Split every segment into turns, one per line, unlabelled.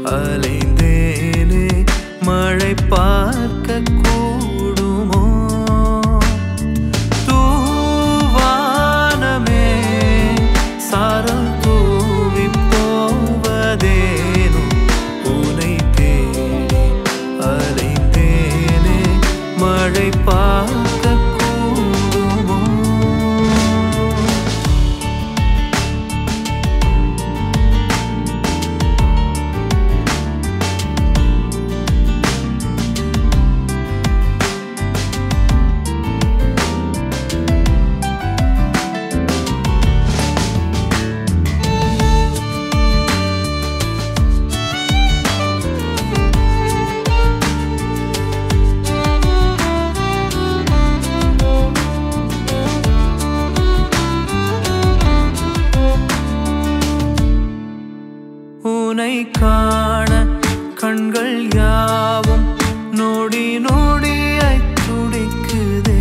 அலைந்தேனே மழை பார்க்க கூடுமோ தூவானமே சாரல் தூவி போவதேனும் உனை தேடி அலைந்தேனே மழை பார்க்க கூடுமோ உனை காண கண்கள் யாவும் நொடி நொடியாய் துடிக்குதே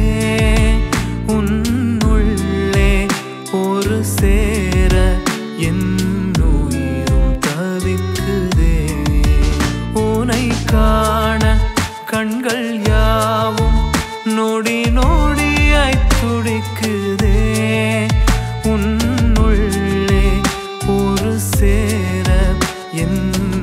உன்னுள்ளே ஒரு சேர என் உயிரும் தவிக்குதே உனை காண கண்கள் யாவும் நொடி நொடியாய் துடிக்குதே உன்னுள்ளே ஒரு சேர என்